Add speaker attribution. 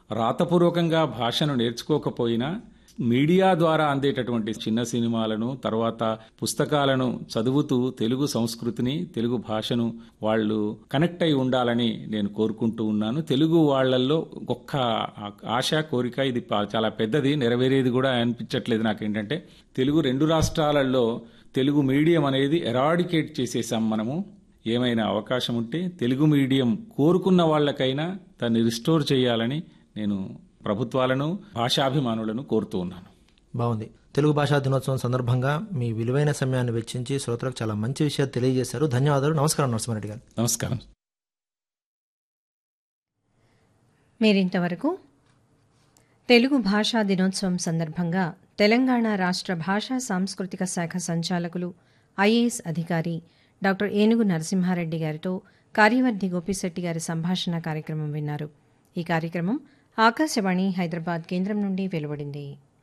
Speaker 1: రాతపూర్వకంగా భాషను నేర్చుకోకపోయినా మీడియా ద్వారా అందేటటువంటి చిన్న సినిమాలను తర్వాత పుస్తకాలను చదువుతూ తెలుగు సంస్కృతిని తెలుగు భాషను వాళ్ళు కనెక్ట్ అయి ఉండాలని నేను కోరుకుంటూ ఉన్నాను తెలుగు వాళ్ళల్లో ఒక్క ఆశ కోరిక ఇది పా- చాలా పెద్దది నెరవేరేది కూడా అనిపించట్లేదు నాకేంటంటే తెలుగు రెండు రాష్ట్రాలలో తెలుగు మీడియం అనేది ఎరాడికేట్ చేసేసాం మనము ఏమైనా అవకాశం ఉంటే తెలుగు మీడియం కోరుకున్న వాళ్ళకైనా దాన్ని రిస్టోర్ చేయాలని నేను ప్రభుత్వాలను భాషాభిమానులను కోరుతూ ఉన్నాను
Speaker 2: బాగుంది తెలుగు భాషా దినోత్సవం సందర్భంగా మీ విలువైన సమయాన్ని వెచ్చించి శ్రోతలకు చాలా మంచి విషయాలు తెలియజేశారు ధన్యవాదాలు నమస్కారం నరసింహారెడ్డి గారు
Speaker 1: నమస్కారం
Speaker 3: మీరింతవరకు తెలుగు భాషా దినోత్సవం సందర్భంగా తెలంగాణ రాష్ట్ర భాషా సాంస్కృతిక శాఖ సంచాలకులు ఐఏఎస్ అధికారి డాక్టర్ ఏనుగు నరసింహారెడ్డి గారితో కార్యవర్ధి గోపిశెట్టి గారి సంభాషణ కార్యక్రమం విన్నారు ఈ కార్యక్రమం ఆకాశవాణి హైదరాబాద్ కేంద్రం నుండి వెలువడింది